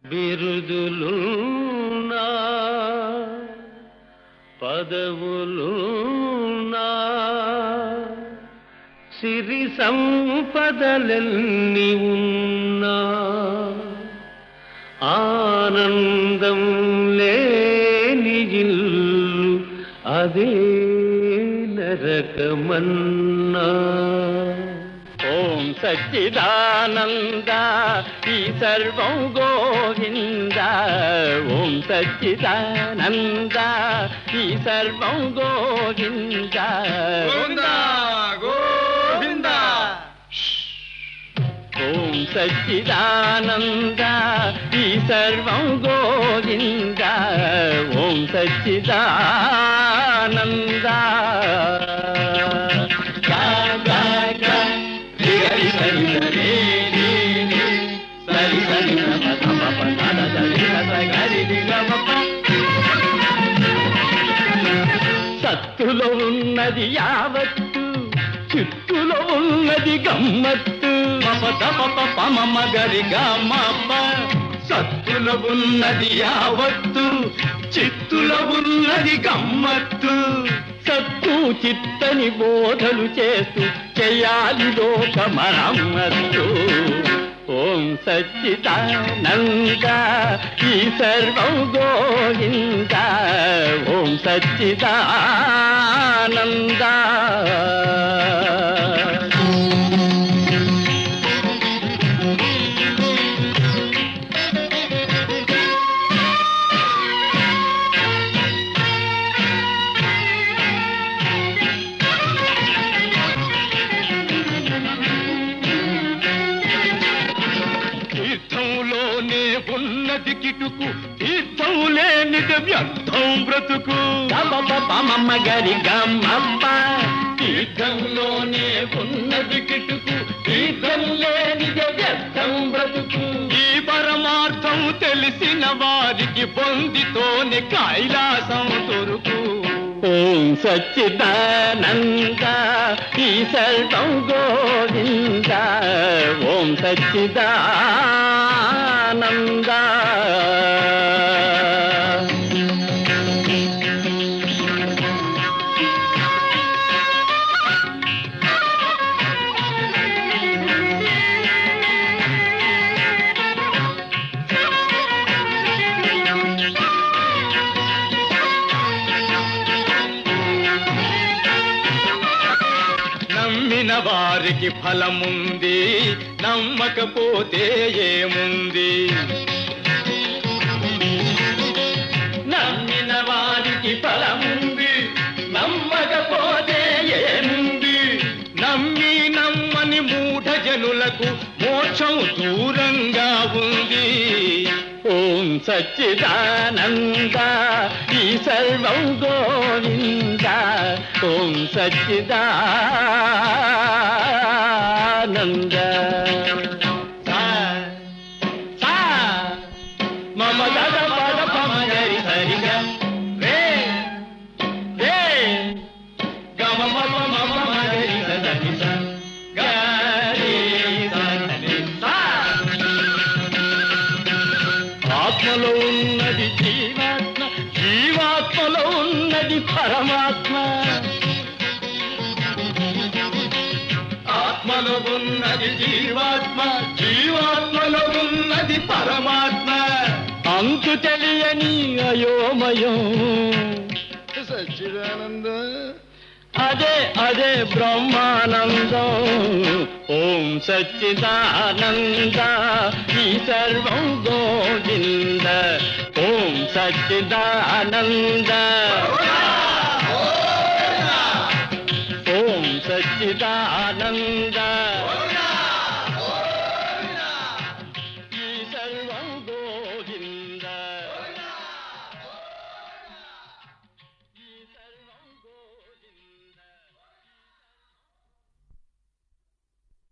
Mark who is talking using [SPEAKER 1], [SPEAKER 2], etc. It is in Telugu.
[SPEAKER 1] బిరుదులున్నా పదవులున్నా సిరి సంపదలెన్ని ఉన్నా ఆనందం లేని ఇల్లు అదే నరకమన్నా ఓం సచ్చిదానంద ఈ సర్వం గోవింద ఓం సచ్చిదానంద ఈ సర్వం గోవింద
[SPEAKER 2] గోవింద
[SPEAKER 1] ఓం సచ్చిదానంద ఈ సర్వం గోవింద ఓం సచ్చిదానంద గా, గా, గా. రి, గరి, సరి, సరి, రి, రి. సరి, సరి, ర, ప, ధ, ప, ప, ధ, ధ, ధ, రి, ధ, ధ, గరి, రి, గ, మ, ప. సత్తులో ఉన్నది యావత్తు చిత్తులో ఉన్నది గమ్మత్తు మమ తమ పమ గరి గమ్మ సత్తులో ఉన్నది యావత్తు చిత్తులో ఉన్నది గమ్మత్తు సత్తు చిత్తని బోధలు చేస్తూ చేయాలి లోక మరమ్మత్తు ఓం సచ్చిదానంద ఈ సర్వం గోవింద ఓం సచ్చిదానంద తీర్థంలోనే ఉన్నది కిటుకు తీర్థం లేనిది వ్యర్థం బ్రతుకు పమమ్మ గరి గమ్మప్ప తీర్థంలోనే ఉన్నది కిటుకు తీర్థం లేనిది వ్యర్థం బ్రతుకు ఈ పరమార్థం తెలిసిన వారికి పొందితోనే కైలాసం దొరుకు ఓం సచ్చిదానంద ఈ సర్వం గోవింద ఓం సచ్చిదానంద నమ్మిన వారికి ఫలముంది నమ్మకపోతే ఏముంది నమ్మిన వారికి ఫలముంది నమ్మకపోతే ఏముంది నమ్మి నమ్మని మూఢ జనులకు మోక్షం దూరంగా ఉంది ఓం సచ్చిదానంద ఈ సర్వం గోవింద ఓం సచ్చిదానంద సా, సా, మమ దద పద పమ గరి సరి గ, రే, రే, గమ మమ మమ గరి సరి స, గరి సరి సా. ఆత్మలో ఉన్నది జీవాత్మ జీవాత్మలో ఉన్నది పరమాత్మ ఆత్మలో ఉన్నది జీవాత్మ జీవాత్మలో ఉన్నది పరమాత్మ అంతు తెలియని అయోమయం
[SPEAKER 2] సచ్చిదానంద
[SPEAKER 1] అదే అదే బ్రహ్మానందం ఓం సచ్చిదానంద ఈ సర్వం గోవింద ఓం సచ్చిదానంద